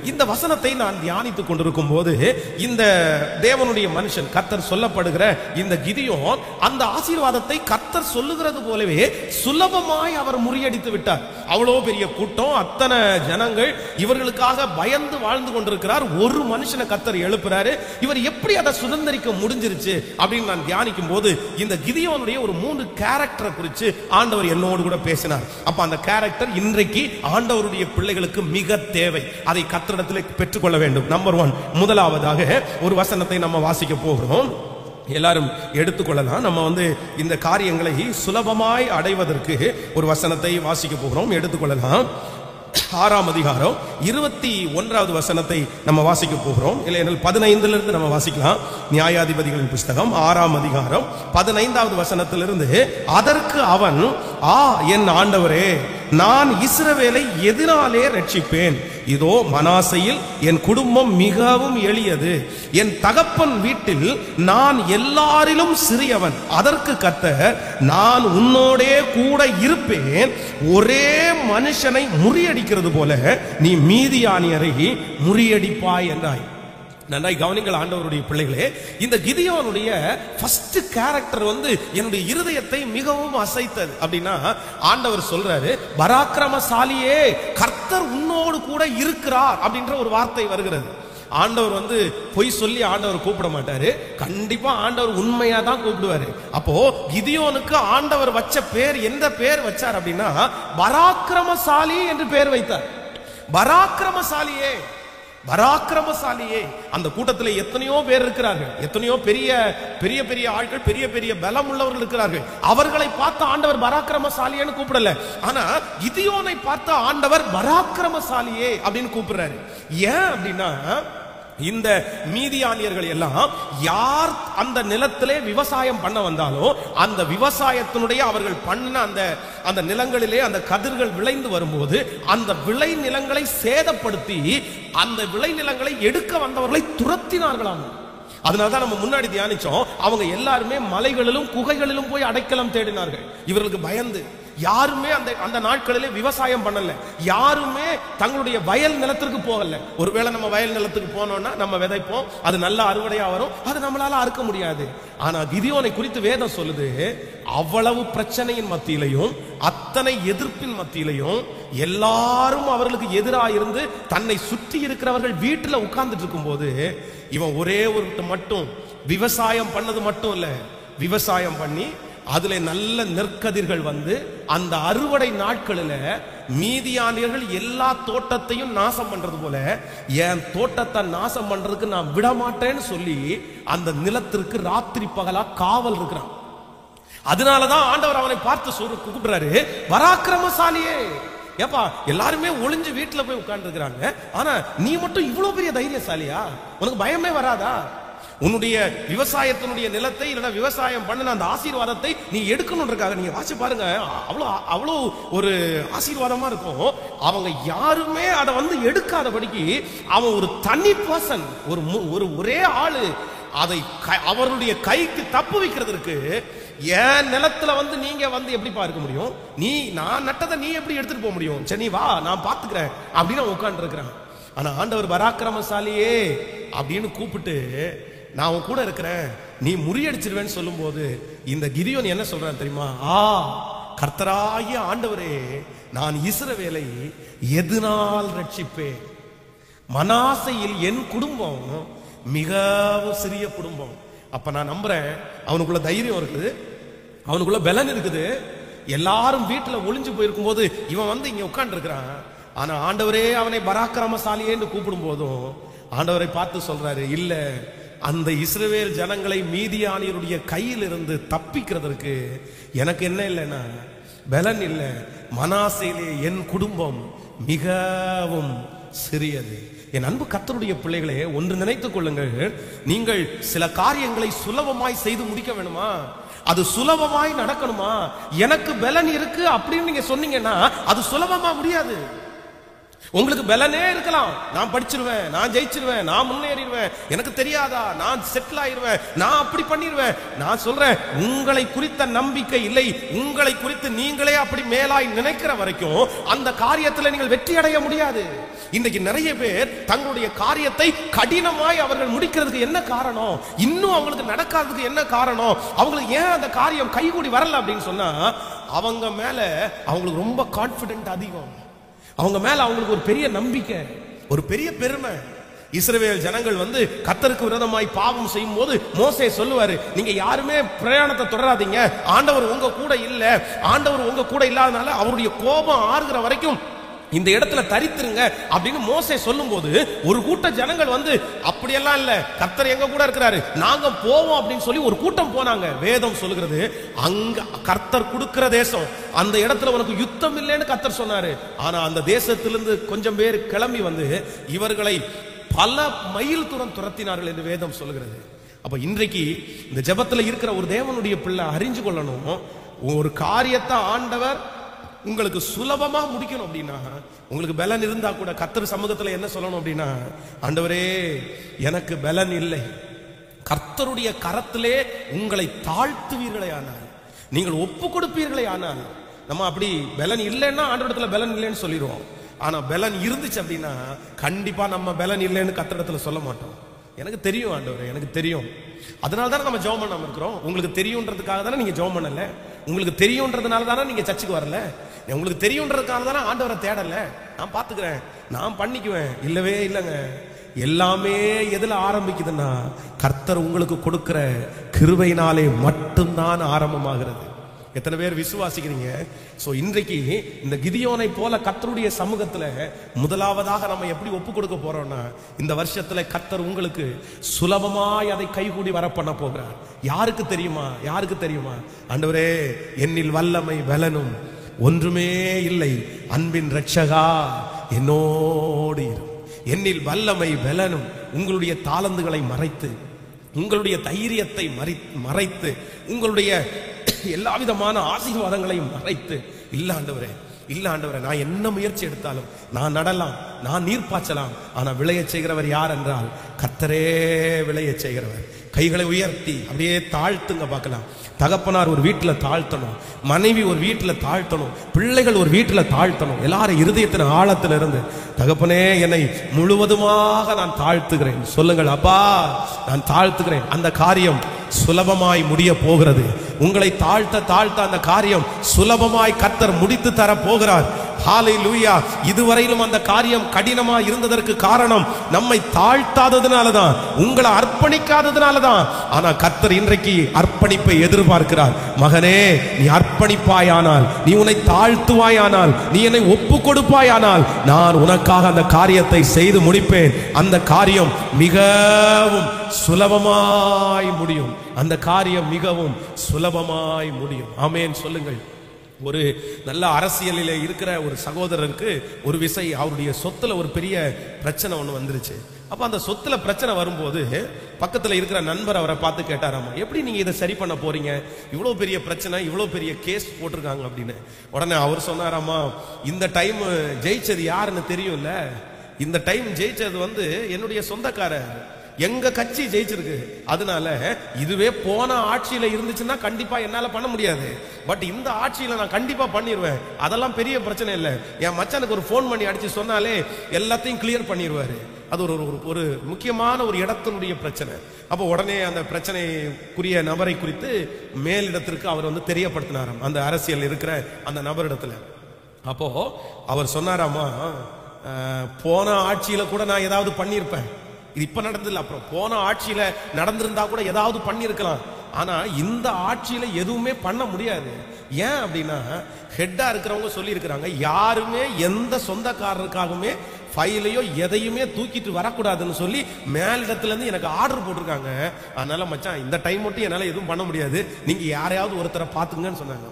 இந்த வசனத்தை நான் தியானித்துக் கொண்டிருக்கும் போது இந்த தேவனுடைய மனுஷன் கர்த்தர் சொல்லப்படுகிற இந்த கிதியோன் அந்த ஆசீர்வாதத்தை கர்த்தர் சொல்லுகிறது போலவே சுலபமாய் அவர் முறியடித்து விட்டார் அவ்வளோ பெரிய கூட்டம் அத்தனை ஜனங்கள் இவர்களுக்காக பயந்து வாழ்ந்து கொண்டிருக்கிறார் ஒரு மனுஷனை கர்த்தர் எழுப்புறாரு இவர் எப்படி அதை சுதந்திரிக்க முடிஞ்சிருச்சு அப்படின்னு நான் தியானிக்கும் போது இந்த கிதியோனுடைய ஒரு மூன்று கேரக்டரை குறித்து ஆண்டவர் என்னோடு கூட பேசினார் அப்ப அந்த கேரக்டர் இன்றைக்கு ஆண்டவருடைய பிள்ளைகளுக்கு மிக தேவை அதை கத்திரிடத்தில் பெற்றுக்கொள்ள வேண்டும் நம்பர் ஒன் முதலாவதாக ஒரு வசனத்தை நம்ம வாசிக்க போகிறோம் எல்லாரும் எடுத்துக்கொள்ளலாம் நம்ம வந்து இந்த காரியங்களை சுலபமாய் அடைவதற்கு ஒரு வசனத்தை வாசிக்க போகிறோம் எடுத்துக்கொள்ளலாம் ஆறாம் அதிகாரம் இருபத்தி ஒன்றாவது வசனத்தை நம்ம வாசிக்க போகிறோம் இல்லையெனில் பதினைந்துல இருந்து நம்ம வாசிக்கலாம் நியாயாதிபதிகளின் புஸ்தகம் ஆறாம் அதிகாரம் பதினைந்தாவது வசனத்திலிருந்து அதற்கு அவன் ஆ என் ஆண்டவரே நான் இஸ்ரவேலை எதிராலே ரட்சிப்பேன் இதோ மனாசையில் என் குடும்பம் மிகவும் எளியது என் தகப்பன் வீட்டில் நான் எல்லாரிலும் சிறியவன் அதற்கு கத்த நான் உன்னோடே கூட இருப்பேன் ஒரே மனுஷனை முறியடிக்கிறது போல நீ மீதியானியரை முறியடிப்பாய் என்றாய் நன்றாய் கவனிங்கள் ஆண்டவருடைய பிள்ளைகளே இந்த கிதியோனுடைய ஃபர்ஸ்ட் கேரக்டர் வந்து என்னுடைய இருதயத்தை மிகவும் அசைத்தது அப்படின்னா ஆண்டவர் சொல்றாரு பராக்கிரமசாலியே கர்த்தர் உன்னோடு கூட இருக்கிறார் அப்படின்ற ஒரு வார்த்தை வருகிறது ஆண்டவர் வந்து பொய் சொல்லி ஆண்டவர் கூப்பிட மாட்டாரு கண்டிப்பா ஆண்டவர் உண்மையா தான் கூப்பிடுவாரு அப்போ கிதியோனுக்கு ஆண்டவர் வச்ச பேர் எந்த பேர் வச்சார் அப்படின்னா பராக்கிரமசாலி என்று பேர் வைத்தார் பராக்கிரமசாலியே பராக்கிரமசாலியே அந்த கூட்டத்தில் எத்தனையோ பேர் இருக்கிறார்கள் எத்தனையோ பெரிய பெரிய பெரிய ஆட்கள் பெரிய பெரிய பலம் உள்ளவர்கள் இருக்கிறார்கள் அவர்களை பார்த்து ஆண்டவர் பராக்கிரமசாலியேன்னு கூப்பிடல ஆனா கிதியோனை பார்த்து ஆண்டவர் பராக்கிரமசாலியே அப்படின்னு கூப்பிடுறாரு ஏன் அப்படின்னா இந்த மீதியானியர்கள் எல்லாம் யார் அந்த நிலத்திலே விவசாயம் பண்ண வந்தாலும் அந்த விவசாயத்தினுடைய அவர்கள் பண்ண அந்த அந்த நிலங்களிலே அந்த கதிர்கள் விளைந்து வரும்போது அந்த விளை நிலங்களை சேதப்படுத்தி அந்த விளை நிலங்களை எடுக்க வந்தவர்களை துரத்தினார்களாம் அதனால தான் நம்ம முன்னாடி தியானிச்சோம் அவங்க எல்லாருமே மலைகளிலும் குகைகளிலும் போய் அடைக்கலம் தேடினார்கள் இவர்களுக்கு பயந்து யாருமே அந்த அந்த நாட்களிலே விவசாயம் பண்ணல யாருமே தங்களுடைய வயல் நிலத்திற்கு போகல ஒருவேளை நம்ம வயல் நிலத்துக்கு போனோம்னா நம்ம விதைப்போம் அது நல்ல அறுவடையா வரும் அது நம்மளால அறுக்க முடியாது ஆனா கிதியோனை குறித்து வேதம் சொல்லுது அவ்வளவு பிரச்சனையின் மத்தியிலையும் அத்தனை எதிர்ப்பின் மத்தியிலையும் எல்லாரும் அவர்களுக்கு எதிராக இருந்து தன்னை சுற்றி இருக்கிறவர்கள் வீட்டுல உட்கார்ந்துட்டு இருக்கும்போது இவன் ஒரே ஒரு மட்டும் விவசாயம் பண்ணது மட்டும் இல்ல விவசாயம் பண்ணி அதுல நல்ல நெற்கதிர்கள் வந்து அந்த அறுவடை நாட்களில் மீதியானியர்கள் எல்லா தோட்டத்தையும் நாசம் பண்றது போல என் தோட்டத்தை நாசம் பண்றதுக்கு நான் விட மாட்டேன்னு சொல்லி அந்த நிலத்திற்கு ராத்திரி பகலா காவல் இருக்கிறான் அதனாலதான் ஆண்டவர் அவனை பார்த்து சொல்ற கூப்பிடுறாரு பராக்கிரமசாலியே ஏப்பா எல்லாருமே ஒளிஞ்சு வீட்டுல போய் உட்கார்ந்து இருக்கிறாங்க ஆனா நீ மட்டும் இவ்வளவு பெரிய தைரியசாலியா உனக்கு பயமே வராதா உன்னுடைய விவசாயத்தினுடைய நிலத்தை இல்லைன்னா விவசாயம் பண்ணின அந்த ஆசீர்வாதத்தை நீ எடுக்கணுன்றக்காக நீங்க வாசி பாருங்க அவ்வளோ அவ்வளோ ஒரு ஆசீர்வாதமா இருக்கும் அவங்க யாருமே அதை வந்து எடுக்காதபடிக்கு அவன் ஒரு தனி பர்சன் ஒரு மு- ஒரு ஒரே ஆளு அதை க- அவருடைய கைக்கு தப்பு வைக்கிறதுக்கு என் நிலத்துல வந்து நீங்க வந்து எப்படி பார்க்க முடியும் நீ நான் நட்டதை நீ எப்படி எடுத்துட்டு போக முடியும் சரி நீ வா நான் பாத்துக்கிறேன் அப்படின்னு அவன் உட்கார்ந்து இருக்கிறான் ஆனா ஆண்டவர் பராக்கிரமசாலியே அப்படின்னு கூப்பிட்டு நான் உன் கூட இருக்கிறேன் நீ முறியடிச்சிருவேன்னு சொல்லும்போது இந்த கிரியோன் என்ன சொல்றான் தெரியுமா ஆ கர்த்தராகிய ஆண்டவரே நான் இஸ்ரவேலை எதனால் ரட்சிப்பேன் மனாசையில் என் குடும்பம் மிகவும் சிறிய குடும்பம் அப்ப நான் நம்புறேன் அவனுக்குள்ள தைரியம் இருக்குது அவனுக்குள்ள பலன் இருக்குது எல்லாரும் வீட்டுல ஒளிஞ்சு போயிருக்கும் போது இவன் வந்து இங்க உட்கார்ந்து இருக்கிறான் ஆனா ஆண்டவரே அவனை பராக்கிரமசாலியேன்னு கூப்பிடும் போதும் ஆண்டவரை பார்த்து சொல்றாரு இல்ல அந்த இஸ்ரவேல் ஜனங்களை மீதியானியருடைய கையில் இருந்து தப்பிக்கிறதற்கு எனக்கு என்ன இல்லைன்னா பலன் இல்லை மனாசையிலே என் குடும்பம் மிகவும் சிறியது என் அன்பு கத்தருடைய பிள்ளைகளே ஒன்று நினைத்துக் கொள்ளுங்கள் நீங்கள் சில காரியங்களை சுலபமாய் செய்து முடிக்க வேணுமா அது சுலபமாய் நடக்கணுமா எனக்கு பலன் இருக்கு அப்படின்னு நீங்க சொன்னீங்கன்னா அது சுலபமா முடியாது உங்களுக்கு பலனே இருக்கலாம் நான் படிச்சிருவேன் நான் ஜெயிச்சிருவேன் நான் முன்னேறிடுவேன் எனக்கு தெரியாதா நான் செட்டில் ஆயிருவேன் நான் அப்படி பண்ணிடுவேன் நான் சொல்றேன் உங்களை குறித்த நம்பிக்கை இல்லை உங்களை குறித்து நீங்களே அப்படி மேலாய் நினைக்கிற வரைக்கும் அந்த காரியத்தில் நீங்கள் வெற்றி அடைய முடியாது இன்னைக்கு நிறைய பேர் தங்களுடைய காரியத்தை கடினமாய் அவர்கள் முடிக்கிறதுக்கு என்ன காரணம் இன்னும் அவங்களுக்கு நடக்காததுக்கு என்ன காரணம் அவங்களுக்கு ஏன் அந்த காரியம் கைகூடி வரல அப்படின்னு சொன்னா அவங்க மேல அவங்களுக்கு ரொம்ப கான்பிடென்ட் அதிகம் அவங்க மேல அவங்களுக்கு ஒரு பெரிய நம்பிக்கை ஒரு பெரிய பெருமை இஸ்ரவேல் ஜனங்கள் வந்து கத்தருக்கு விரோதமாய் பாவம் செய்யும் போது மோசே சொல்லுவாரு நீங்க யாருமே பிரயாணத்தை தொடராதீங்க ஆண்டவர் உங்க கூட இல்ல ஆண்டவர் உங்க கூட இல்லாதனால அவருடைய கோபம் ஆறுகிற வரைக்கும் இந்த இடத்துல தரித்துருங்க அப்படின்னு மோசே சொல்லும்போது ஒரு கூட்ட ஜனங்கள் வந்து அப்படியெல்லாம் இல்ல கர்த்தர் எங்க கூட இருக்கிறாரு நாங்க போவோம் அப்படின்னு சொல்லி ஒரு கூட்டம் போனாங்க வேதம் சொல்லுகிறது அங்க கர்த்தர் கொடுக்கிற தேசம் அந்த இடத்துல உனக்கு யுத்தம் இல்லைன்னு கர்த்தர் சொன்னாரு ஆனா அந்த தேசத்திலிருந்து கொஞ்சம் பேர் கிளம்பி வந்து இவர்களை பல மைல் தூரம் துரத்தினார்கள் என்று வேதம் சொல்லுகிறது அப்ப இன்றைக்கு இந்த ஜெபத்துல இருக்கிற ஒரு தேவனுடைய பிள்ளை அறிஞ்சு கொள்ளணும் ஒரு காரியத்தை ஆண்டவர் உங்களுக்கு சுலபமா முடிக்கணும் அப்படின்னா உங்களுக்கு பலன் இருந்தா கூட கத்தர் சமூகத்துல என்ன சொல்லணும் அப்படின்னா ஆண்டவரே எனக்கு பலன் இல்லை கர்த்தருடைய கரத்திலே உங்களை தாழ்த்துவீர்களே ஆனால் நீங்கள் ஒப்பு கொடுப்பீர்களே ஆனால் நம்ம அப்படி பலன் இல்லைன்னா ஆண்டவரத்துல பலன் இல்லைன்னு சொல்லிடுவோம் ஆனா பலன் இருந்துச்சு அப்படின்னா கண்டிப்பா நம்ம பலன் இல்லைன்னு கத்தரிடத்துல சொல்ல மாட்டோம் எனக்கு தெரியும் ஆண்டவரே எனக்கு தெரியும் அதனால தானே நம்ம ஜெபம் பண்ணாம இருக்கிறோம் உங்களுக்கு தெரியுன்றதுக்காக தானே நீங்க ஜெபம் பண்ணல உங்களுக்கு தெரியுன்றதுனால தானே நீங்க சர்ச்சுக்கு வரல உங்களுக்கு தெரியுன்றதுக்காக தானே ஆண்டவரை தேடல நான் பாத்துக்கிறேன் நான் பண்ணிக்குவேன் இல்லவே இல்லைங்க எல்லாமே எதுல ஆரம்பிக்குதுன்னா கர்த்தர் உங்களுக்கு கொடுக்கிற கிருபையினாலே மட்டும்தான் ஆரம்பமாகிறது எத்தனை பேர் விசுவாசிக்கிறீங்க சோ இன்றைக்கு இந்த கிதியோனை போல கர்த்தருடைய சமூகத்துல முதலாவதாக நம்ம எப்படி ஒப்பு கொடுக்க போறோம்னா இந்த வருஷத்துல கர்த்தர் உங்களுக்கு சுலபமாய் அதை கைகூடி வர பண்ண போகிறார் யாருக்கு தெரியுமா யாருக்கு தெரியுமா ஆண்டவரே என்னில் வல்லமை பலனும் ஒன்றுமே இல்லை அன்பின் ரட்சகா என்னோடு இரு என்னில் வல்லமை பலனும் உங்களுடைய தாளந்துகளை மறைத்து உங்களுடைய தைரியத்தை மறை மறைத்து உங்களுடைய எல்லா விதமான ஆசீர்வாதங்களையும் மறைத்து இல்ல ஆண்டவரே இல்ல ஆண்டவரே நான் என்ன முயற்சி எடுத்தாலும் நான் நடலாம் நான் நீர் பாய்ச்சலாம் ஆனா விளையச் செய்கிறவர் யார் என்றால் கத்தரே விளையச் செய்கிறவர் கைகளை உயர்த்தி அப்படியே தாழ்த்துங்க பார்க்கலாம் தகப்பனார் ஒரு வீட்டுல தாழ்த்தணும் மனைவி ஒரு வீட்டுல தாழ்த்தணும் பிள்ளைகள் ஒரு வீட்டுல தாழ்த்தணும் எல்லாரும் இருதயத்தின் ஆழத்துல இருந்து தகப்பனே என்னை முழுவதுமாக நான் தாழ்த்துகிறேன் சொல்லுங்கள் அப்பா நான் தாழ்த்துகிறேன் அந்த காரியம் சுலபமாய் முடிய போகிறது உங்களை தாழ்த்த தாழ்த்த அந்த காரியம் சுலபமாய் கத்தர் முடித்து தர போகிறார் ஹாலை லூயா இதுவரையிலும் அந்த காரியம் கடினமா இருந்ததற்கு காரணம் நம்மை தாழ்த்தாததுனால தான் உங்களை அர்ப்பணிக்காததுனால தான் ஆனா கத்தர் இன்றைக்கு அர்ப்பணிப்பை எதிர்பார்க்கிறார் மகனே நீ அர்ப்பணிப்பாயானால் நீ உன்னை தாழ்த்துவாயானால் நீ என்னை ஒப்பு கொடுப்பாயானால் நான் உனக்காக அந்த காரியத்தை செய்து முடிப்பேன் அந்த காரியம் மிகவும் சுலபமாய் முடியும் அந்த காரியம் மிகவும் சுலபமாய் முடியும் ஆமேன் சொல்லுங்கள் ஒரு நல்ல அரசியலில் இருக்கிற ஒரு சகோதரருக்கு ஒரு விசை அவருடைய சொத்துல ஒரு பெரிய பிரச்சனை ஒன்று வந்துருச்சு அப்ப அந்த சொத்துல பிரச்சனை வரும்போது பக்கத்துல இருக்கிற நண்பர் அவரை பார்த்து கேட்டாராமா எப்படி நீங்க இதை சரி பண்ண போறீங்க இவ்வளவு பெரிய பிரச்சனை இவ்வளவு பெரிய கேஸ் போட்டிருக்காங்க அப்படின்னு உடனே அவர் சொன்னாராமா இந்த டைம் ஜெயிச்சது யாருன்னு தெரியும்ல இந்த டைம் ஜெயிச்சது வந்து என்னுடைய சொந்தக்காரர் எங்க கட்சி ஜெயிச்சிருக்கு அதனால இதுவே போன ஆட்சியில இருந்துச்சுன்னா கண்டிப்பா என்னால பண்ண முடியாது பட் இந்த ஆட்சியில நான் கண்டிப்பா பண்ணிடுவேன் அதெல்லாம் பெரிய பிரச்சனை இல்லை என் மச்சானுக்கு ஒரு ஃபோன் பண்ணி அடிச்சு சொன்னாலே எல்லாத்தையும் கிளியர் பண்ணிடுவாரு அது ஒரு ஒரு- ஒரு முக்கியமான ஒரு இடத்தினுடைய பிரச்சனை அப்போ உடனே அந்த பிரச்சனைக்குரிய நபரை குறித்து மேலிடத்திற்கு அவர் வந்து தெரியப்படுத்தினாராம் அந்த அரசியல் இருக்கிற அந்த நபரிடத்துல அப்போ அவர் சொன்னாராமா அஹ், போன ஆட்சியில கூட நான் ஏதாவது பண்ணியிருப்பேன் இது இப்ப நடந்ததில்ல அப்புறம் போன ஆட்சியில நடந்திருந்தா கூட ஏதாவது பண்ணியிருக்கலாம் ஆனா இந்த ஆட்சியில எதுவுமே பண்ண முடியாது ஏன் அப்படின்னா ஹெட்டா இருக்கிறவங்க சொல்லி இருக்கிறாங்க யாருமே எந்த சொந்தக்காரருக்காகவுமே ஃபைலையோ எதையுமே தூக்கிட்டு வரக்கூடாதுன்னு சொல்லி மேலிடத்துல இருந்து எனக்கு ஆர்டர் போட்டிருக்காங்க அதனால மச்சான் இந்த டைம் மட்டும் என்னால எதுவும் பண்ண முடியாது நீங்க யாரையாவது ஒருத்தரை பாத்துங்கன்னு சொன்னாங்க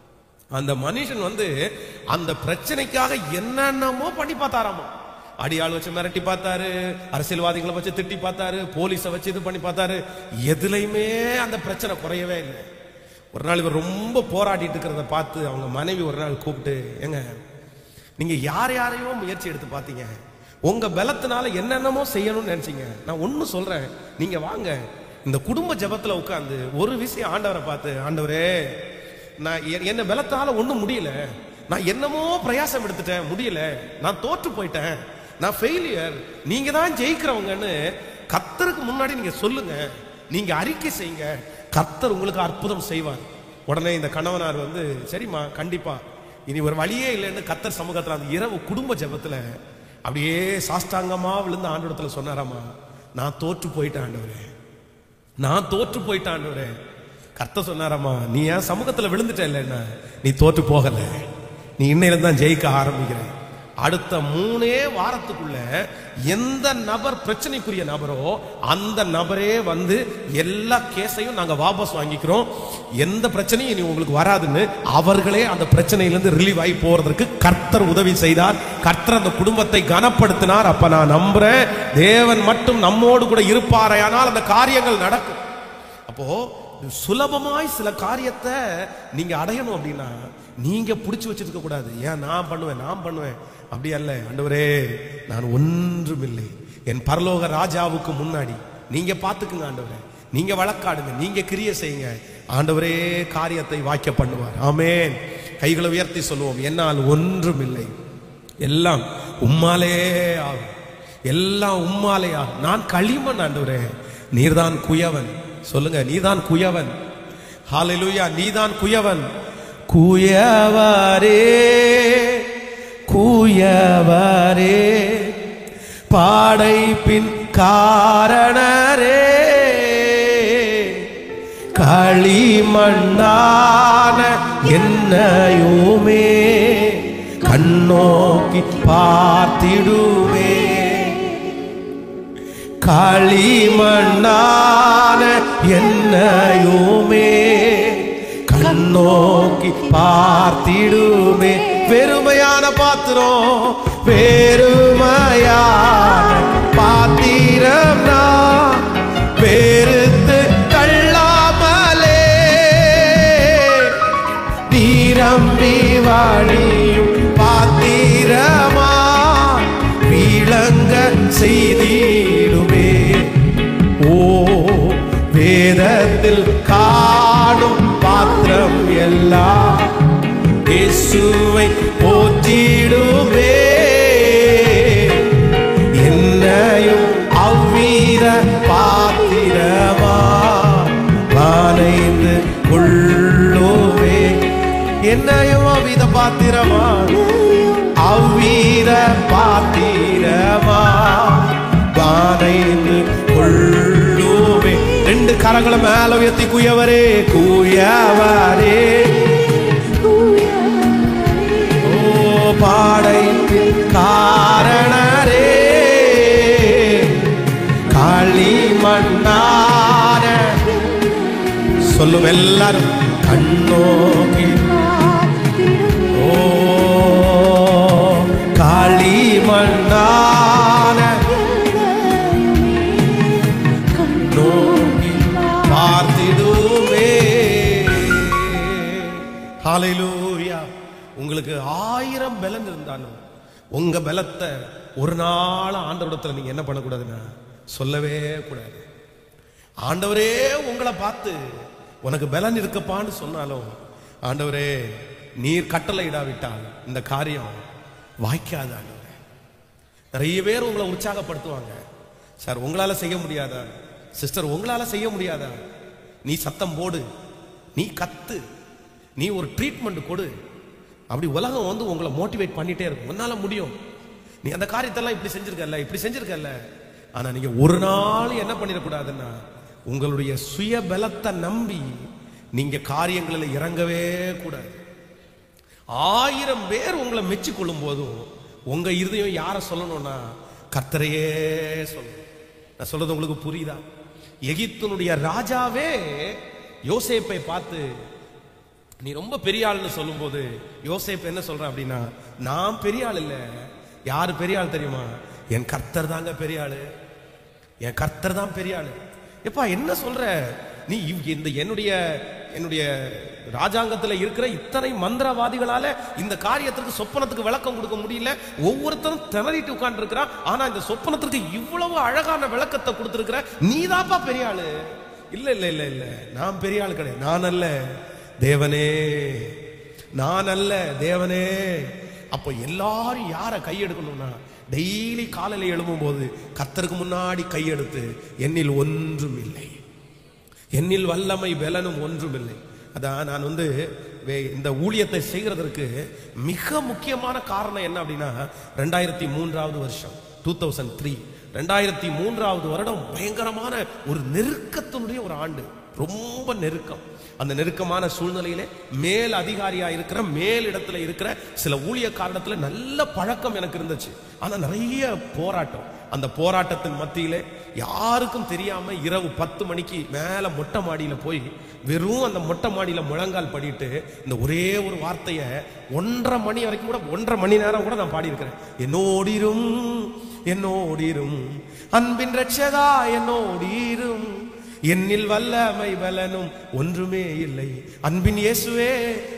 அந்த மனுஷன் வந்து அந்த பிரச்சனைக்காக என்னென்னமோ பண்ணி பார்த்தாராமா அடியாள் வச்சு மிரட்டி பார்த்தாரு அரசியல்வாதிகளை வச்சு திட்டி பார்த்தாரு போலீஸை வச்சு இது பண்ணி பார்த்தாரு எதுலையுமே அந்த பிரச்சனை குறையவே இல்லை ஒரு நாள் இவர் ரொம்ப போராடிட்டு இருக்கிறத பார்த்து அவங்க மனைவி ஒரு நாள் கூப்பிட்டு ஏங்க நீங்க யார் யாரையோ முயற்சி எடுத்து பார்த்தீங்க உங்க பலத்தினால என்னென்னமோ செய்யணும்னு நினைச்சீங்க நான் ஒண்ணு சொல்றேன் நீங்க வாங்க இந்த குடும்ப ஜெபத்துல உட்கார்ந்து ஒரு விஷயம் ஆண்டவரை பார்த்து ஆண்டவரே நான் எ- என்ன பலத்தால ஒண்ணும் முடியல நான் என்னமோ பிரயாசம் எடுத்துட்டேன் முடியல நான் தோற்று போயிட்டேன் நான் ஃபெயிலியர் நீங்க தான் ஜெயிக்கிறவங்கன்னு கத்தருக்கு முன்னாடி நீங்க சொல்லுங்க நீங்க அறிக்கை செய்யுங்க கர்த்தர் உங்களுக்கு அற்புதம் செய்வார் உடனே இந்த கணவனார் வந்து சரிம்மா கண்டிப்பா இனி ஒரு வழியே இல்லைன்னு கத்தர் சமூகத்துல அந்த இரவு குடும்ப ஜெபத்துல அப்படியே சாஷ்டாங்கமா விழுந்த ஆண்டவரத்துல சொன்னாராமா நான் தோற்று போயிட்டேன் ஆண்டவரே நான் தோற்று போயிட்டேன் ஆண்டவரே கர்த்தர் சொன்னாராமா நீ ஏன் சமூகத்துல விழுந்துட்ட இல்லைன்னா நீ தோற்று போகல நீ இன்னையில தான் ஜெயிக்க ஆரம்பிக்கிற அடுத்த மூணே வாரத்துக்குள்ள எந்த நபர் பிரச்சனைக்குரிய நபரோ அந்த நபரே வந்து எல்லா கேஸையும் நாங்க வாபஸ் வாங்கிக்கிறோம் எந்த பிரச்சனையும் இனி உங்களுக்கு வராதுன்னு அவர்களே அந்த பிரச்சனையிலிருந்து ரிலீவ் ஆகி போறதற்கு கர்த்தர் உதவி செய்தார் கர்த்தர் அந்த குடும்பத்தை கனப்படுத்தினார் அப்ப நான் நம்புறேன் தேவன் மட்டும் நம்மோடு கூட இருப்பாரையானால் அந்த காரியங்கள் நடக்கும் அப்போ சுலபமாய் சில காரியத்தை நீங்க அடையணும் அப்படின்னா நீங்க புடிச்சு வச்சிருக்க கூடாது ஏன் நான் பண்ணுவேன் நான் பண்ணுவேன் அப்படி அல்ல ஆண்டவரே நான் ஒன்றுமில்லை என் பரலோக ராஜாவுக்கு முன்னாடி நீங்க பாத்துக்குங்க ஆண்டவரே நீங்க வழக்காடுங்க நீங்க கிரிய செய்யுங்க ஆண்டவரே காரியத்தை வாய்க்க பண்ணுவார் ஆமென் கைகளை உயர்த்தி சொல்லுவோம் என்னால் ஒன்றுமில்லை எல்லாம் உம்மாலே ஆகும் எல்லாம் உம்மாலே ஆகும் நான் களிமண் ஆண்டவரே நீர்தான் குயவன் சொல்லுங்க நீதான் குயவன் ஹalleluya நீதான் குயவன் குயவரே குயவரே பாடைப்பின் காரணரே களிமண்ணான என்னையுமே கண்ணோக்கி பார்த்திடுவே களிமண்ணான என்னையுமே கண்ணோக்கி பார்த்திடுமே பெருமையான பாத்திரம் பெருமையான பாத்திரம் நான் பெருத்து தள்ளாமலே நீரம்பி வாழியும் பாத்திரமா விளங்க செய்திடுமே ஓ வேதத்தில் காணும் பாத்திரம் எல்லாம் இயேசுவை போற்றிடுமே என்னையும் அவ்வீர பாத்திரமா வரைந்து கொள்ளுவே என்னையும் அவ்வித பாத்திரமா அவ்வீர பாத்திரமா வரைந்து கொள்ளுவே ரெண்டு கரங்களை மேல உயர்த்தி குயவரே குயவரே ஓ பாடைப்பின் காரணரே களிமண்ணான சொல்லும் எல்லாரும் கண்ணோக்கி ஓ களிமண்ணான நோக்கி பார்த்திடுமே ஹalleluya உங்களுக்கு ஆயிரம் பலன் இருந்தாலும் உங்க பலத்தை ஒரு நாள் ஆண்டவரிடத்துல நீங்க என்ன பண்ணக்கூடாதுன்னா சொல்லவே கூடாது ஆண்டவரே உங்களை பார்த்து உனக்கு பலன் இருக்கப்பான்னு சொன்னாலும் ஆண்டவரே நீர் கட்டளை இடாவிட்டால் இந்த காரியம் வாய்க்காது ஆண்டவரே நிறைய பேர் உங்களை உற்சாகப்படுத்துவாங்க சார் உங்களால செய்ய முடியாதா சிஸ்டர் உங்களால செய்ய முடியாதா நீ சத்தம் போடு நீ கத்து நீ ஒரு ட்ரீட்மெண்ட் கொடு அப்படி உலகம் வந்து உங்களை மோட்டிவேட் பண்ணிட்டே இருக்கும் உன்னால முடியும் நீ அந்த காரியத்தெல்லாம் இப்படி செஞ்சிருக்கல இப்படி செஞ்சிருக்கல ஆனா நீங்க ஒரு நாள் என்ன பண்ணிடக்கூடாதுன்னா உங்களுடைய சுய பலத்தை நம்பி நீங்க காரியங்களில் இறங்கவே கூடாது ஆயிரம் பேர் உங்களை மெச்சிக்கொள்ளும் போதும் உங்க இருதயம் யாரை சொல்லணும்னா கர்த்தரையே சொல்லணும் நான் சொல்றது உங்களுக்கு புரியுதா எகிப்தினுடைய ராஜாவே யோசேப்பை பார்த்து நீ ரொம்ப பெரிய ஆள்னு சொல்லும்போது யோசேப் என்ன சொல்றான் அப்படின்னா நான் பெரிய ஆள் இல்ல யாரு பெரிய ஆள் தெரியுமா என் கர்த்தர் தாங்க பெரிய ஆளு என் கர்த்தர் தான் பெரிய ஆளு எப்பா என்ன சொல்ற நீ இவ்- இந்த என்னுடைய என்னுடைய ராஜாங்கத்துல இருக்கிற இத்தனை மந்திரவாதிகளால இந்த காரியத்திற்கு சொப்பனத்துக்கு விளக்கம் கொடுக்க முடியல ஒவ்வொருத்தரும் திணறிட்டு உட்கார்ந்து இருக்கிறான் ஆனா இந்த சொப்பனத்திற்கு இவ்வளவு அழகான விளக்கத்தை கொடுத்திருக்கிற நீதாப்பா பெரிய ஆளு இல்ல இல்ல இல்ல இல்ல நான் பெரிய ஆளு கிடையாது நான் அல்ல தேவனே நான் அல்ல தேவனே அப்போ எல்லாரும் யார கையெடுக்கணும்னா டெய்லி காலையில எழும்பும் போது கத்தருக்கு முன்னாடி கையெடுத்து என்னில் ஒன்றும் இல்லை என்னில் வல்லமை பலனும் ஒன்றுமில்லை அதான் நான் வந்து வே- இந்த ஊழியத்தை செய்கிறதற்கு மிக முக்கியமான காரணம் என்ன அப்படின்னா ரெண்டாயிரத்தி மூன்றாவது வருஷம் டூ தௌசண்ட் த்ரீ ரெண்டாயிரத்தி மூன்றாவது வருடம் பயங்கரமான ஒரு நெருக்கத்தினுடைய ஒரு ஆண்டு ரொம்ப நெருக்கம் அந்த நெருக்கமான சூழ்நிலையிலே மேல் அதிகாரியா இருக்கிற மேல் இடத்துல இருக்கிற சில ஊழியக்காரத்துல நல்ல பழக்கம் எனக்கு இருந்துச்சு ஆனா நிறைய போராட்டம் அந்த போராட்டத்தின் மத்தியிலே யாருக்கும் தெரியாம இரவு பத்து மணிக்கு மேல மொட்டை மாடியில போய் வெறும் அந்த மொட்டை மாடியில முழங்கால் படிட்டு இந்த ஒரே ஒரு வார்த்தைய ஒன்றரை மணி வரைக்கும் கூட ஒன்றரை மணி நேரம் கூட நான் பாடியிருக்கிறேன் என்னோடிரும் என்னோடிரும் அன்பின் ரட்சதா என்னோடிரும் என்னில் வல்லமை பலனும் ஒன்றுமே இல்லை அன்பின் இயேசுவே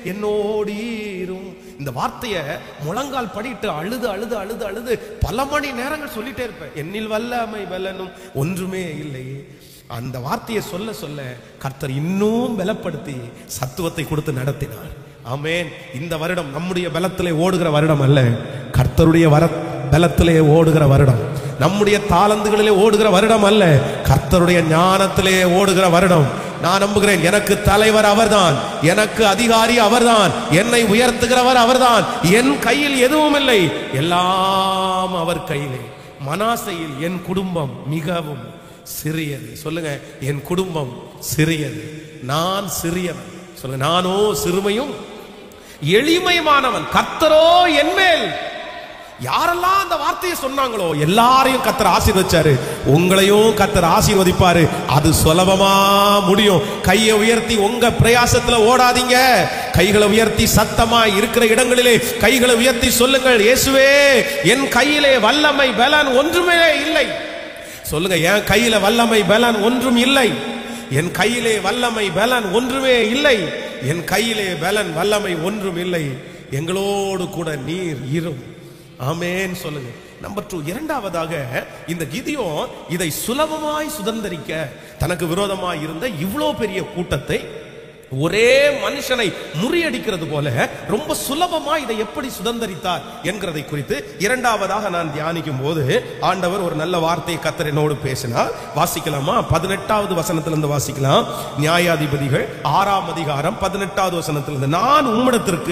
என்னோடீரும் இந்த வார்த்தைய முழங்கால் படிட்டு அழுது அழுது அழுது அழுது பல மணி நேரங்கள் சொல்லிட்டே இருப்பேன் என்னில் வல்லமை பலனும் ஒன்றுமே இல்லை அந்த வார்த்தையை சொல்ல சொல்ல கர்த்தர் இன்னும் பலப்படுத்தி சத்துவத்தை கொடுத்து நடத்தினார் ஆமென் இந்த வருடம் நம்முடைய பலத்திலே ஓடுகிற வருடம் அல்ல கர்த்தருடைய வர பலத்திலே ஓடுகிற வருடம் நம்முடைய தாளந்துகளிலே ஓடுகிற வருடம் அல்ல கர்த்தருடைய ஞானத்திலே ஓடுகிற வருடம் நான் நம்புகிறேன் எனக்கு தலைவர் அவர்தான் எனக்கு அதிகாரி அவர்தான் என்னை உயர்த்துகிறவர் அவர்தான் என் கையில் எதுவும் இல்லை எல்லாம் அவர் கையிலே மனாசையில் என் குடும்பம் மிகவும் சிறியது சொல்லுங்க என் குடும்பம் சிறியது நான் சிறியவன் சொல்லுங்க நானோ சிறுமையும் எளிமையுமானவன் கர்த்தரோ என் மேல் யாரெல்லாம் அந்த வார்த்தையை சொன்னாங்களோ எல்லாரையும் கத்தர் ஆசீர்வச்சாரு உங்களையும் கத்தர் ஆசீர்வதிப்பாரு அது சுலபமா முடியும் கையை உயர்த்தி உங்க பிரயாசத்துல ஓடாதீங்க கைகளை உயர்த்தி சத்தமா இருக்கிற இடங்களிலே கைகளை உயர்த்தி சொல்லுங்கள் இயேசுவே என் கையிலே வல்லமை பலன் ஒன்றுமே இல்லை சொல்லுங்க என் கையில வல்லமை பலன் ஒன்றும் இல்லை என் கையிலே வல்லமை பலன் ஒன்றுமே இல்லை என் கையிலே பலன் வல்லமை ஒன்றும் இல்லை எங்களோடு கூட நீர் இரும் ஆமென் சொல்லுங்க நம்பர் டூ இரண்டாவதாக இந்த கிதியோன் இதை சுலபமாய் சுதந்தரிக்க தனக்கு விரோதமாய் இருந்த இவ்வளோ பெரிய கூட்டத்தை ஒரே மனுஷனை முறியடிக்கிறது போல ரொம்ப சுலபமா இதை எப்படி சுதந்தரித்தார் என்கிறதை குறித்து இரண்டாவதாக நான் தியானிக்கும் போது ஆண்டவர் ஒரு நல்ல வார்த்தையை கத்தர் என்னோடு பேசினார் வாசிக்கலாமா பதினெட்டாவது வசனத்திலிருந்து வாசிக்கலாம் நியாயாதிபதிகள் ஆறாம் அதிகாரம் பதினெட்டாவது வசனத்திலிருந்து நான் உம்மிடத்திற்கு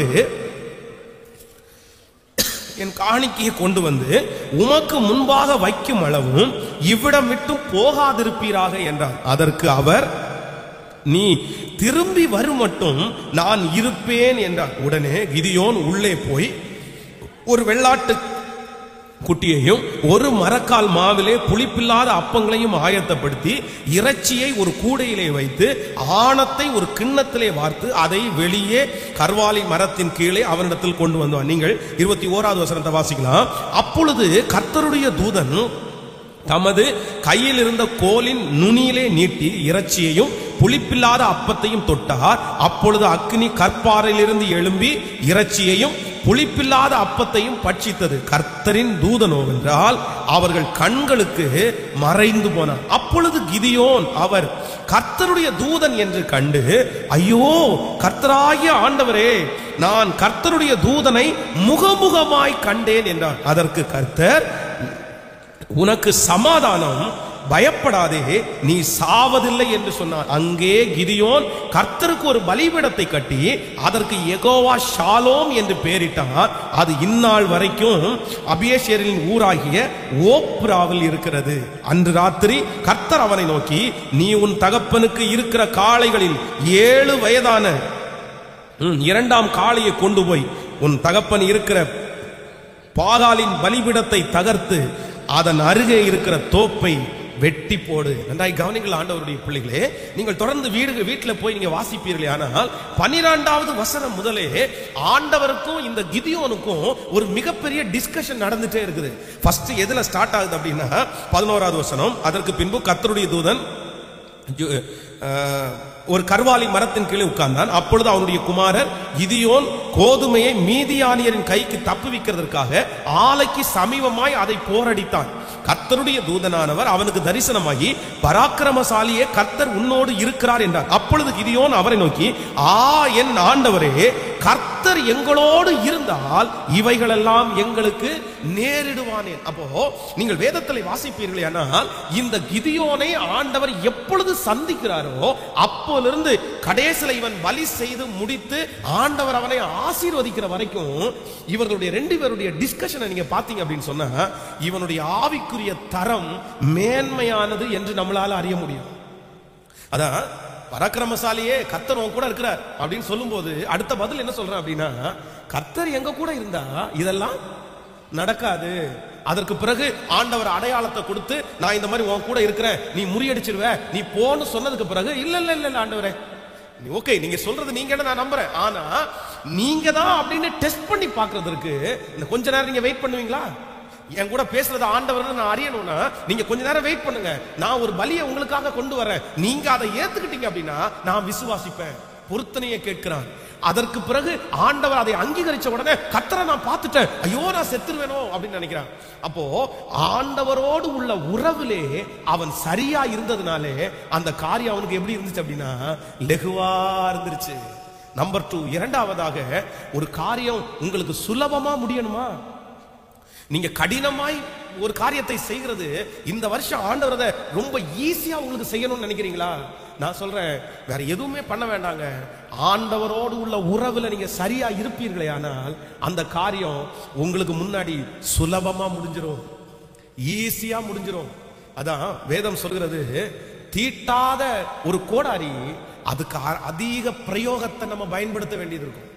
என் காணிக்கையை கொண்டு வந்து உமக்கு முன்பாக வைக்கும் அளவும் இவ்விடம் விட்டு போகாதிருப்பீராக என்றார் அதற்கு அவர் நீ திரும்பி வரும் மட்டும் நான் இருப்பேன் என்றார் உடனே கிதியோன் உள்ளே போய் ஒரு வெள்ளாட்டு குட்டியையும் ஒரு மரக்கால் மாவிலே புளிப்பில்லாத அப்பங்களையும் ஆயத்தப்படுத்தி இறைச்சியை ஒரு கூடையிலே வைத்து ஆணத்தை ஒரு கிண்ணத்திலே வார்த்து அதை வெளியே கர்வாலி மரத்தின் கீழே அவனிடத்தில் கொண்டு வந்தான் நீங்கள் இருபத்தி ஓராவது வசனத்தை வாசிக்கலாம் அப்பொழுது கர்த்தருடைய தூதன் தமது கையில் இருந்த கோலின் நுனியிலே நீட்டி இறைச்சியையும் புளிப்பில்லாத அப்பத்தையும் தொட்டார் அப்பொழுது அக்னி கற்பாறையிலிருந்து எழும்பி இறைச்சியையும் புளிப்பில்லாத அப்பத்தையும் பட்சித்தது கர்த்தரின் தூதனோ என்றால் அவர்கள் கண்களுக்கு மறைந்து போனார் அப்பொழுது கிதியோன் அவர் கர்த்தருடைய தூதன் என்று கண்டு ஐயோ கர்த்தராகிய ஆண்டவரே நான் கர்த்தருடைய தூதனை முகமுகமாய் கண்டேன் என்றார் அதற்கு கர்த்தர் உனக்கு சமாதானம் பயப்படாதே நீ சாவதில்லை என்று சொன்னார் அங்கே கிதியோன் கர்த்தருக்கு ஒரு பலிபீடத்தை கட்டி அதற்கு எகோவா ஷாலோம் என்று பெயரிட்டார் அது இந்நாள் வரைக்கும் அபியேஷரின் ஊராகிய ஓப்ராவில் இருக்கிறது அன்று ராத்திரி கர்த்தர் அவனை நோக்கி நீ உன் தகப்பனுக்கு இருக்கிற காளைகளில் ஏழு வயதான ம், இரண்டாம் காளையை கொண்டு போய் உன் தகப்பன் இருக்கிற பாகாலின் பலிபிடத்தை தகர்த்து அதன் அருகே இருக்கிற தோப்பை வெட்டி போடு நன்றாய் கவனிங்கள் ஆண்டவருடைய பிள்ளைகளே நீங்கள் தொடர்ந்து வீடு வீட்டில் போய் நீங்க வாசிப்பீர்களே ஆனால் பனிரெண்டாவது வசனம் முதலே ஆண்டவருக்கும் இந்த கிதியோனுக்கும் ஒரு மிகப்பெரிய டிஸ்கஷன் நடந்துட்டே இருக்குது ஃபர்ஸ்ட் எதுல ஸ்டார்ட் ஆகுது அப்படின்னா பதினோராவது வசனம் அதற்கு பின்பு கர்த்தருடைய தூதன் யோ- அஹ், ஒரு கர்வாலி மரத்தின் கீழே உட்கார்ந்தான் அப்பொழுது அவனுடைய குமாரர் கிதியோன் கோதுமையை மீதியானியரின் கைக்கு தப்புவிக்கிறதற்காக ஆலைக்கு சமீபமாய் அதை போரடித்தான் கர்த்தருடைய தூதனானவர் அவனுக்கு தரிசனமாகி பராக்கிரமசாலியே கர்த்தர் உன்னோடு இருக்கிறார் என்றார் அப்பொழுது கிதியோன் அவரை நோக்கி ஆ என் ஆண்டவரே கர்த்தர் எங்களோடு இருந்தால் இவைகளெல்லாம் எங்களுக்கு நேரிடுவானேன் அப்போ நீங்கள் வேதத்தில் வாசிப்பீர்களே ஆனால் இந்த கிதியோனை ஆண்டவர் எப்பொழுது சந்திக்கிறாரோ அப்போலிருந்து கடைசில இவன் பலி செய்து முடித்து ஆண்டவர் அவனை ஆசீர்வதிக்கிற வரைக்கும் இவர்களுடைய ரெண்டு பேருடைய டிஸ்கஷனை நீங்க பாத்தீங்க அப்படின்னு சொன்னா இவனுடைய ஆவிக்குரிய தரம் மேன்மையானது என்று நம்மளால அறிய முடியும் அதான் பராக்கிரமசாலியே கர்த்தர் உன் கூட இருக்கிறார் அப்படின்னு சொல்லும்போது அடுத்த பதில் என்ன சொல்றேன் அப்படின்னா கர்த்தர் எங்க கூட இருந்தா இதெல்லாம் நடக்காது அதற்கு பிறகு ஆண்டவர் அடையாளத்தை கொடுத்து நான் இந்த மாதிரி உன் கூட இருக்கிறேன் நீ முறியடிச்சிருவ நீ போன்னு சொன்னதுக்கு பிறகு இல்ல இல்ல இல்ல இல்ல ஆண்டவரே ஓகே நீங்க சொல்றது நீங்க நான் நம்புறேன் ஆனா நீங்க தான் அப்படின்னு டெஸ்ட் பண்ணி பாக்குறதுக்கு இந்த கொஞ்ச நேரம் நீங்க வெயிட் பண்ணுவீங்களா என் கூட பேசுறது ஆண்டவர் நான் அறியணும்னா நீங்க கொஞ்ச நேரம் வெயிட் பண்ணுங்க நான் ஒரு பலியை உங்களுக்காக கொண்டு வரேன் நீங்க அதை ஏத்துக்கிட்டீங்க அப்படின்னா நான் விசுவாசிப்பேன் பொருத்தனையை கேட்கிறான் அதற்கு பிறகு ஆண்டவர் அதை அங்கீகரிச்ச உடனே கத்தரை நான் பார்த்துட்டேன் ஐயோ நான் செத்துருவேனோ அப்படின்னு நினைக்கிறான் அப்போ ஆண்டவரோடு உள்ள உறவிலே அவன் சரியா இருந்ததுனாலே அந்த காரியம் அவனுக்கு எப்படி இருந்துச்சு அப்படின்னா லெகுவா இருந்துருச்சு நம்பர் டூ இரண்டாவதாக ஒரு காரியம் உங்களுக்கு சுலபமா முடியணுமா நீங்க கடினமாய் ஒரு காரியத்தை செய்கிறது இந்த வருஷம் ஆண்டவர் அதை ரொம்ப ஈஸியா உங்களுக்கு செய்யணும்னு நினைக்கிறீங்களா நான் சொல்றேன் வேற எதுவுமே பண்ண வேண்டாங்க ஆண்டவரோடு உள்ள உறவுல நீங்க சரியா இருப்பீர்களே ஆனால் அந்த காரியம் உங்களுக்கு முன்னாடி சுலபமா முடிஞ்சிரும் ஈஸியா முடிஞ்சிரும் அதான் வேதம் சொல்கிறது தீட்டாத ஒரு கோடாரி அதுக்கு அ- அதிக பிரயோகத்தை நம்ம பயன்படுத்த வேண்டியது இருக்கும்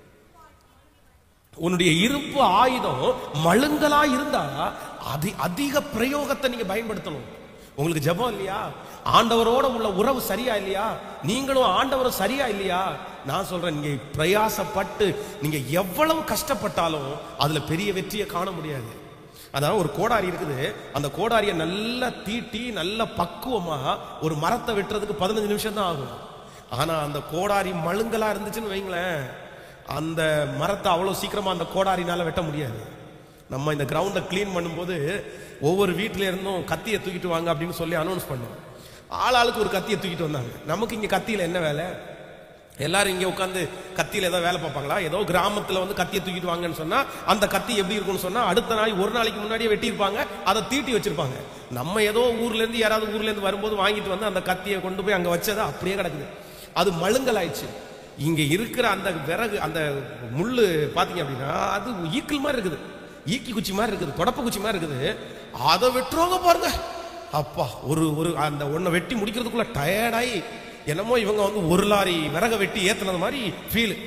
உன்னுடைய இருப்பு ஆயுதம் மழுங்கலா இருந்தா அதி அதிக பிரயோகத்தை நீங்க பயன்படுத்தணும் உங்களுக்கு ஜெபம் இல்லையா ஆண்டவரோட உள்ள உறவு சரியா இல்லையா நீங்களும் ஆண்டவரும் சரியா இல்லையா நான் சொல்றேன் நீங்க பிரயாசப்பட்டு நீங்க எவ்வளவு கஷ்டப்பட்டாலும் அதுல பெரிய வெற்றியை காண முடியாது அதான் ஒரு கோடாரி இருக்குது அந்த கோடாரியை நல்லா தீட்டி நல்ல பக்குவமா ஒரு மரத்தை வெட்டுறதுக்கு பதினஞ்சு நிமிஷம் தான் ஆகும் ஆனா அந்த கோடாரி மழுங்கலா இருந்துச்சுன்னு வைங்களேன் அந்த மரத்தை அவ்வளவு சீக்கிரமா அந்த கோடாரினால வெட்ட முடியாது நம்ம இந்த கிரவுண்டை க்ளீன் பண்ணும்போது ஒவ்வொரு வீட்ல இருந்தும் கத்தியை தூக்கிட்டு வாங்க அப்படின்னு சொல்லி அனௌன்ஸ் பண்ணோம் ஆள் ஆளுக்கு ஒரு கத்தியை தூக்கிட்டு வந்தாங்க நமக்கு இங்க கத்தியில என்ன வேலை எல்லாரும் இங்க உட்காந்து கத்தியில ஏதோ வேலை பார்ப்பாங்களா ஏதோ கிராமத்துல வந்து கத்தியை தூக்கிட்டு வாங்கன்னு சொன்னா அந்த கத்தி எப்படி இருக்கும்னு சொன்னா அடுத்த நாள் ஒரு நாளைக்கு முன்னாடியே வெட்டியிருப்பாங்க அதை தீட்டி வச்சிருப்பாங்க நம்ம ஏதோ ஊர்ல இருந்து யாராவது ஊர்ல இருந்து வரும்போது வாங்கிட்டு வந்து அந்த கத்தியை கொண்டு போய் அங்க வச்சது அப்படியே கிடக்குது அது மழுங்கலாயிடுச்சு இங்க இருக்கிற அந்த விறகு அந்த முள்ளு பாத்தீங்க அப்படின்னா அது ஈக்கிள் மாதிரி இருக்குது ஈக்கி குச்சி மாதிரி இருக்குது தொடப்பு குச்சி மாதிரி இருக்குது அதை வெட்டுறவங்க பாருங்க அப்பா ஒரு ஒரு அந்த ஒன்றை வெட்டி முடிக்கிறதுக்குள்ள டயர்டாயி என்னமோ இவங்க வந்து ஒரு லாரி விறக வெட்டி ஏத்துனது மாதிரி ஃபீல்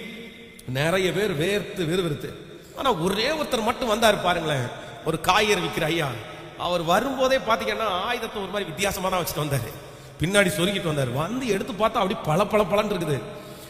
நிறைய பேர் வேர்த்து விறுவிறுத்து ஆனா ஒரே ஒருத்தர் மட்டும் வந்தாரு பாருங்களேன் ஒரு காய்கறி விற்கிற ஐயா அவர் வரும்போதே பாத்தீங்கன்னா ஆயுதத்தை ஒரு மாதிரி வித்தியாசமா தான் வச்சுட்டு வந்தாரு பின்னாடி சொருகிட்டு வந்தாரு வந்து எடுத்து பார்த்தா அப்படி பல பல பலன்னு இருக்குது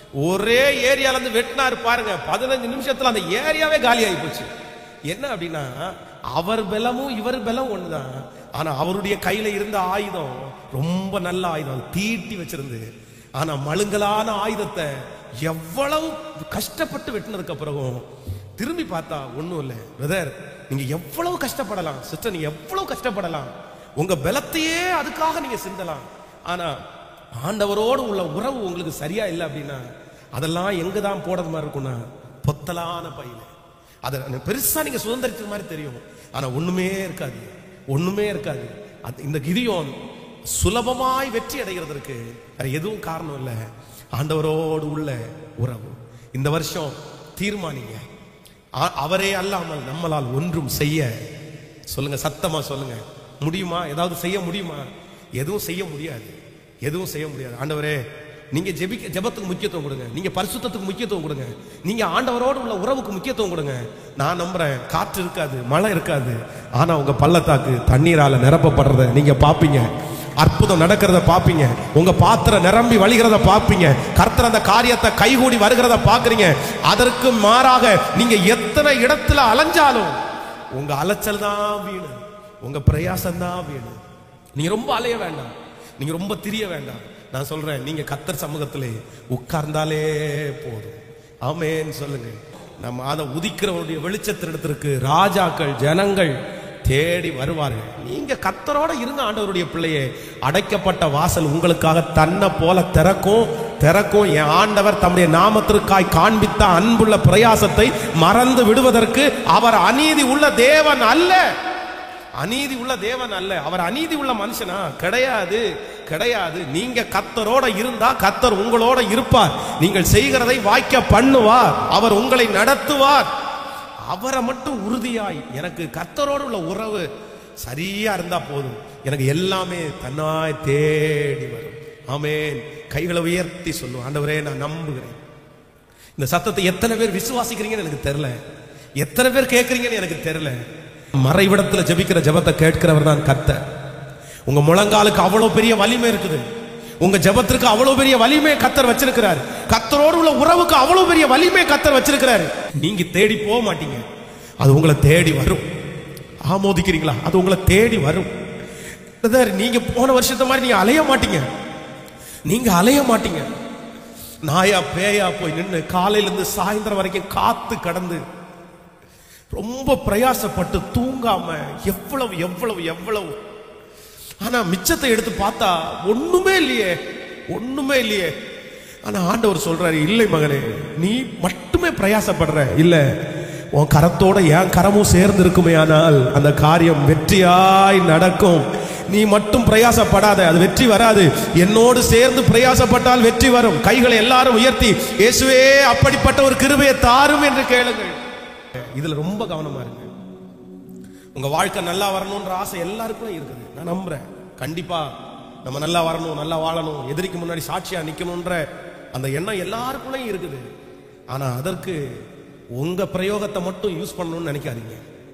ஒரே ஏரியால இருந்து வெட்டினாரு பாருங்க பதினஞ்சு நிமிஷத்துல அந்த ஏரியாவே காலி ஆகி போச்சு என்ன அப்படின்னா அவர் பலமும் இவர் பலம் ஒண்ணுதான் ஆனா அவருடைய கையில இருந்த ஆயுதம் ரொம்ப நல்ல ஆயுதம் தீட்டி வச்சிருந்து ஆனா மழுங்கலான ஆயுதத்தை எவ்வளவு கஷ்டப்பட்டு வெட்டினதுக்கு அப்புறமும் திரும்பி பார்த்தா ஒண்ணும் இல்லை பிரதர் நீங்க எவ்வளவு கஷ்டப்படலாம் சிஸ்டர் நீங்க எவ்வளவு கஷ்டப்படலாம் உங்க பலத்தையே அதுக்காக நீங்க சிந்தலாம் ஆனா ஆண்டவரோடு உள்ள உறவு உங்களுக்கு சரியா இல்லை அப்படின்னா அதெல்லாம் எங்க தான் போடுறது மாதிரி இருக்கும்னா பொத்தலான பையில அதை பெருசா நீங்க சுதந்திரிச்ச மாதிரி தெரியும் ஆனா ஒண்ணுமே இருக்காது ஒண்ணுமே இருக்காது அது இந்த கிதியோன் சுலபமாய் வெற்றி அடைகிறதற்கு வேற எதுவும் காரணம் இல்லை ஆண்டவரோடு உள்ள உறவு இந்த வருஷம் தீர்மானிங்க ஆ- அவரே அல்லாமல் நம்மளால் ஒன்றும் செய்ய சொல்லுங்க சத்தமா சொல்லுங்க முடியுமா ஏதாவது செய்ய முடியுமா எதுவும் செய்ய முடியாது எதுவும் செய்ய முடியாது ஆண்டவரே நீங்க ஜெபிக்க ஜெபத்துக்கு முக்கியத்துவம் கொடுங்க நீங்க பரிசுத்தத்துக்கு முக்கியத்துவம் கொடுங்க நீங்க ஆண்டவரோடு உள்ள உறவுக்கு முக்கியத்துவம் கொடுங்க நான் நம்புறேன் காற்று இருக்காது மழை இருக்காது ஆனா உங்க பள்ளத்தாக்கு தண்ணீரால நிரப்பப்படுறத நீங்க பாப்பீங்க அற்புதம் நடக்கிறத பாப்பீங்க உங்க பாத்திரம் நிரம்பி வழிகிறத பாப்பீங்க கர்த்தர் அந்த காரியத்தை கைகூடி வருகிறத பாக்குறீங்க அதற்கு மாறாக நீங்க எத்தனை இடத்துல அலைஞ்சாலும் உங்க அலைச்சல் தான் வீணு உங்க பிரயாசம் தான் வீணு நீங்க ரொம்ப அலைய வேண்டாம் நீங்க ரொம்ப திரிய வேண்டாம் நான் சொல்றேன் நீங்க கத்தர் சமூகத்திலே உட்கார்ந்தாலே போதும் ஆமென் சொல்லுங்க நம்ம அதை உதிக்கிறவருடைய வெளிச்சத்தினிடத்திற்கு ராஜாக்கள் ஜனங்கள் தேடி வருவார்கள் நீங்க கத்தரோட இருந்த ஆண்டவருடைய பிள்ளையே அடைக்கப்பட்ட வாசல் உங்களுக்காக தன்னை போல திறக்கும் திறக்கும் என் ஆண்டவர் தம்முடைய நாமத்திற்காய் காண்பித்த அன்புள்ள பிரயாசத்தை மறந்து விடுவதற்கு அவர் அநீதி உள்ள தேவன் அல்ல அநீதி உள்ள தேவன் அல்ல அவர் அநீதி உள்ள மனுஷனா கிடையாது கிடையாது நீங்க கத்தரோட இருந்தா கத்தர் உங்களோட இருப்பார் நீங்கள் செய்கிறதை வாய்க்க பண்ணுவார் அவர் உங்களை நடத்துவார் அவரை மட்டும் உறுதியாய் எனக்கு கத்தரோடு உள்ள உறவு சரியா இருந்தா போதும் எனக்கு எல்லாமே தன்னாய் தேடி வரும் ஆமென் கைகளை உயர்த்தி சொல்லும் ஆண்டவரே நான் நம்புகிறேன் இந்த சத்தத்தை எத்தனை பேர் விசுவாசிக்கிறீங்கன்னு எனக்கு தெரியல எத்தனை பேர் கேட்கறீங்கன்னு எனக்கு தெரியல மறைவிடத்துல ஜெபிக்கிற ஜெபத்தை கேட்கிறவர் தான் கர்த்தர் உங்க முழங்காலுக்கு அவ்வளவு பெரிய வலிமை இருக்குது உங்க ஜெபத்திற்கு அவ்வளவு பெரிய வலிமை கத்தர் வச்சிருக்கிறார் கத்தரோடு உள்ள உறவுக்கு அவ்வளவு பெரிய வலிமை கத்தர் வச்சிருக்கிறார் நீங்க தேடி போக மாட்டீங்க அது உங்களை தேடி வரும் ஆமோதிக்கிறீங்களா அது உங்களை தேடி வரும் பிரதர் நீங்க போன வருஷத்த மாதிரி நீங்க அலைய மாட்டீங்க நீங்க அலைய மாட்டீங்க நாயா பேயா போய் நின்று காலையில இருந்து சாயந்தரம் வரைக்கும் காத்து கடந்து ரொம்ப பிரயாசப்பட்டு தூங்காம எவ்வளவு எவ்வளவு எவ்வளவு ஆனா மிச்சத்தை எடுத்து பார்த்தா ஒண்ணுமே இல்லையே ஒண்ணுமே இல்லையே ஆனா ஆண்டவர் சொல்றாரு இல்லை மகனே நீ மட்டுமே பிரயாசப்படுற இல்ல உன் கரத்தோட என் கரமும் சேர்ந்து இருக்குமே ஆனால் அந்த காரியம் வெற்றியாய் நடக்கும் நீ மட்டும் பிரயாசப்படாத அது வெற்றி வராது என்னோடு சேர்ந்து பிரயாசப்பட்டால் வெற்றி வரும் கைகளை எல்லாரும் உயர்த்தி இயேசுவே அப்படிப்பட்ட ஒரு கிருபையை தாரும் என்று கேளுங்கள் இதுல ரொம்ப கவனமா இருங்க உங்க வாழ்க்கை நல்லா வரணும்ன்ற ஆசை எல்லாருக்கும் இருக்குது நான் நம்புறேன் கண்டிப்பா நம்ம நல்லா வரணும் நல்லா வாழணும் எதிரிக்கு முன்னாடி சாட்சியா நிக்கணும்ன்ற அந்த எண்ணம் எல்லாருக்குள்ளயும் இருக்குது ஆனா அதற்கு உங்க பிரயோகத்தை மட்டும் யூஸ் பண்ணணும்னு நினைக்காதீங்க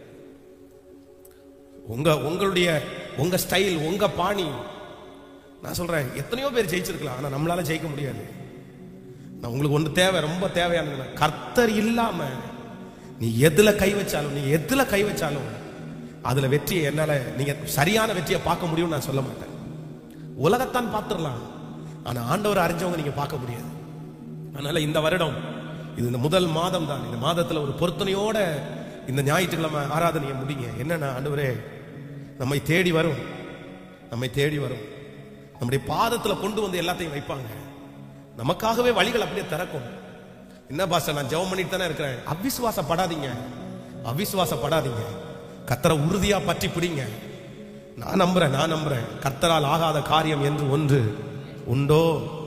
உங்க உங்களுடைய உங்க ஸ்டைல் உங்க பாணி நான் சொல்றேன் எத்தனையோ பேர் ஜெயிச்சிருக்கலாம் ஆனா நம்மளால ஜெயிக்க முடியாது நான் உங்களுக்கு ஒன்று தேவை ரொம்ப தேவையானது கர்த்தர் இல்லாம நீ எதுல கை வச்சாலும் நீ எதுல கை வச்சாலும் அதுல வெற்றியை என்னால நீங்க சரியான வெற்றியை பார்க்க முடியும்னு நான் சொல்ல மாட்டேன் உலகத்தான் பார்த்துடலாம் ஆனா ஆண்டவர் அறிஞ்சவங்க நீங்க பார்க்க முடியாது அதனால இந்த வருடம் இது இந்த முதல் மாதம் தான் இந்த மாதத்துல ஒரு பொருத்தனையோட இந்த ஞாயிற்றுக்கிழமை ஆராதனையை முடிங்க என்னன்னா ஆண்டவரே நம்மை தேடி வரும் நம்மை தேடி வரும் நம்முடைய பாதத்துல கொண்டு வந்து எல்லாத்தையும் வைப்பாங்க நமக்காகவே வழிகள் அப்படியே திறக்கும் என்ன பாச நான் ஜெபம் பண்ணிட்டு தானே இருக்கிறேன் அவிசுவாசப்படாதீங்க அவிசுவாசப்படாதீங்க கத்தரை உறுதியா பற்றி பிடிங்க நான் நம்புறேன் நான் நம்புறேன் கர்த்தரால் ஆகாத காரியம் என்று ஒன்று உண்டோ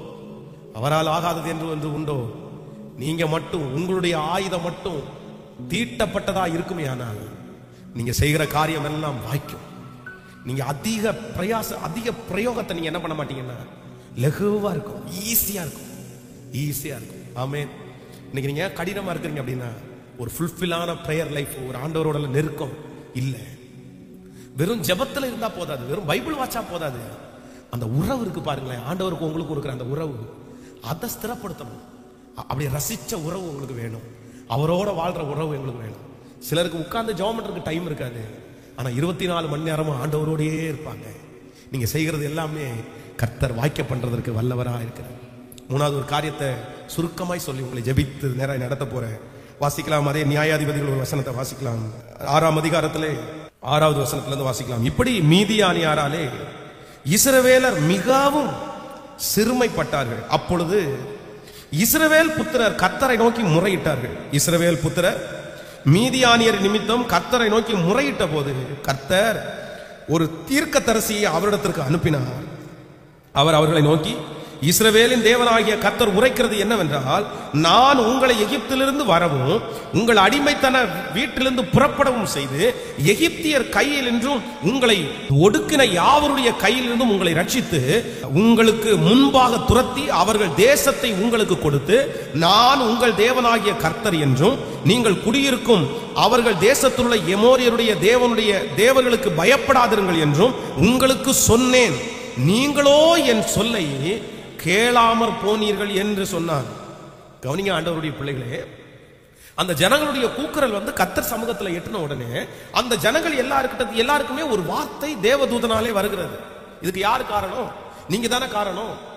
அவரால் ஆகாதது என்று ஒன்று உண்டோ நீங்க மட்டும் உங்களுடைய ஆயுதம் மட்டும் தீட்டப்பட்டதா இருக்குமே ஆனால் நீங்க செய்கிற காரியம் எல்லாம் வாய்க்கும் நீங்க அதிக பிரயாச அதிக பிரயோகத்தை நீங்க என்ன பண்ண மாட்டீங்கன்னா லகுவா இருக்கும் ஈஸியா இருக்கும் ஈஸியா இருக்கும் ஆமென் இன்னைக்கு நீங்க கடினமா இருக்கிறீங்க அப்படின்னா ஒரு ஃபுல்ஃபில்லான ப்ரேயர் லைஃப் ஒரு ஆண்டவரோட நெருக்கம் இல்லை வெறும் ஜெபத்துல இருந்தா போதாது வெறும் பைபிள் வாச்சா போதாது அந்த உறவு இருக்கு பாருங்களேன் ஆண்டவருக்கு உங்களுக்கு இருக்கிற அந்த உறவு அதை ஸ்திரப்படுத்தணும் அ- அப்படி ரசிச்ச உறவு உங்களுக்கு வேணும் அவரோட வாழ்ற உறவு எங்களுக்கு வேணும் சிலருக்கு உட்கார்ந்து ஜெபம் பண்றதுக்கு டைம் இருக்காது ஆனா இருபத்தி நாலு மணி நேரமும் ஆண்டவரோடயே இருப்பாங்க நீங்க செய்கிறது எல்லாமே கர்த்தர் வாய்க்க பண்றதற்கு வல்லவரா இருக்கிறார் மூணாவது ஒரு காரியத்தை சுருக்கமாய் சொல்லி உங்களை ஜெபித்து நேரம் நடத்த போறேன் வாசிக்கலாம் அதே நியாயாதிபதிகள் ஒரு வசனத்தை வாசிக்கலாம் ஆறாம் அதிகாரத்திலே ஆறாவது வசனத்திலிருந்து வாசிக்கலாம் இப்படி மீதியானியாராலே இஸ்ரவேலர் மிகவும் சிறுமைப்பட்டார்கள் அப்பொழுது இஸ்ரவேல் புத்திரர் கர்த்தரை நோக்கி முறையிட்டார்கள் இஸ்ரவேல் புத்திரர் மீதியானியர் நிமித்தம் கர்த்தரை நோக்கி முறையிட்ட போது கர்த்தர் ஒரு தீர்க்கதரிசியை அவரிடத்திற்கு அனுப்பினார் அவர் அவர்களை நோக்கி இஸ்ரவேலின் தேவனாகிய கர்த்தர் உரைக்கிறது என்னவென்றால் நான் உங்களை எகிப்திலிருந்து வரவும் உங்கள் அடிமைத்தன வீட்டிலிருந்து புறப்படவும் செய்து எகிப்தியர் கையில் என்றும் உங்களை ஒடுக்கின யாவருடைய கையிலிருந்தும் உங்களை ரட்சித்து உங்களுக்கு முன்பாக துரத்தி அவர்கள் தேசத்தை உங்களுக்கு கொடுத்து நான் உங்கள் தேவனாகிய கர்த்தர் என்றும் நீங்கள் குடியிருக்கும் அவர்கள் தேசத்துள்ள எமோரியருடைய தேவனுடைய தேவர்களுக்கு பயப்படாதிருங்கள் என்றும் உங்களுக்கு சொன்னேன் நீங்களோ என் சொல்லை கேளாமற் போனீர்கள் என்று சொன்னார் கவனிங்க ஆண்டவருடைய பிள்ளைகளே அந்த ஜனங்களுடைய கூக்குரல் வந்து கத்தர் சமூகத்துல எட்டின உடனே அந்த ஜனங்கள் எல்லாருக்கிட்ட எல்லாருக்குமே ஒரு வார்த்தை தேவதூதனாலே வருகிறது இதுக்கு யார் காரணம் நீங்க தானே காரணம்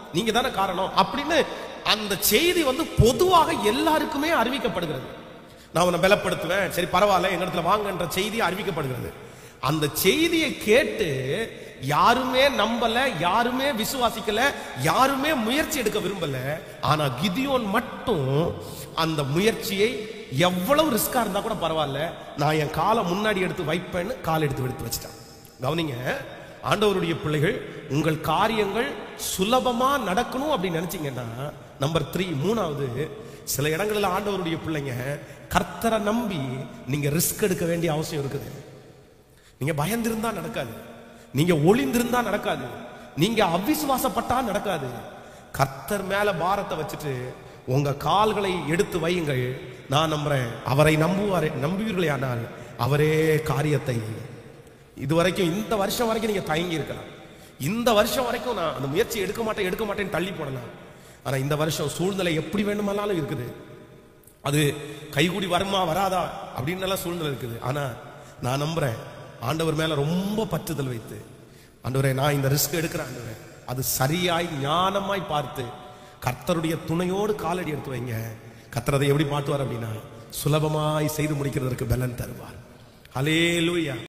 நீங்க தானே காரணம் அப்படின்னு அந்த செய்தி வந்து பொதுவாக எல்லாருக்குமே அறிவிக்கப்படுகிறது நான் உன்னை பலப்படுத்துவேன் சரி பரவாயில்ல எங்க இடத்துல வாங்கன்ற செய்தி அறிவிக்கப்படுகிறது அந்த செய்தியை கேட்டு யாருமே நம்பல யாருமே விசுவாசிக்கல யாருமே முயற்சி எடுக்க விரும்பல ஆனா கிதியோன் மட்டும் அந்த முயற்சியை எவ்வளவு ரிஸ்கா இருந்தா கூட பரவாயில்ல நான் என் காலை முன்னாடி எடுத்து வைப்பேன்னு கால் எடுத்து எடுத்து வச்சிட்டான் கவனிங்க ஆண்டவருடைய பிள்ளைகள் உங்கள் காரியங்கள் சுலபமா நடக்கணும் அப்படின்னு நினைச்சீங்கன்னா நம்பர் த்ரீ மூணாவது சில இடங்களில் ஆண்டவருடைய பிள்ளைங்க கர்த்தரை நம்பி நீங்க ரிஸ்க் எடுக்க வேண்டிய அவசியம் இருக்குது நீங்க பயந்திருந்தா நடக்காது நீங்க ஒளிந்திருந்தா நடக்காது நீங்க அவிசுவாசப்பட்டா நடக்காது கர்த்தர் மேல பாரத்தை வச்சுட்டு உங்க கால்களை எடுத்து வையுங்கள் நான் நம்புறேன் அவரை நம்புவாரே நம்புவீர்களே ஆனால் அவரே காரியத்தை இதுவரைக்கும் இந்த வருஷம் வரைக்கும் நீங்க தயங்கி இருக்கலாம் இந்த வருஷம் வரைக்கும் நான் அந்த முயற்சி எடுக்க மாட்டேன் எடுக்க மாட்டேன்னு தள்ளி போடலாம் ஆனா இந்த வருஷம் சூழ்நிலை எப்படி வேணுமானாலும் இருக்குது அது கைகூடி வருமா வராதா அப்படின்னு எல்லாம் சூழ்நிலை இருக்குது ஆனா நான் நம்புறேன் ஆண்டவர் மேல ரொம்ப பற்றுதல் வைத்து ஆண்டவரே நான் இந்த ரிஸ்க் எடுக்கிறேன் ஆண்டவரே அது சரியாய் ஞானமாய் பார்த்து கர்த்தருடைய துணையோடு காலடி எடுத்து வைங்க கர்த்தர் அதை எப்படி மாட்டுவார் அப்படின்னா சுலபமாய் செய்து முடிக்கிறதற்கு பலன் தருவார் ஹalleluya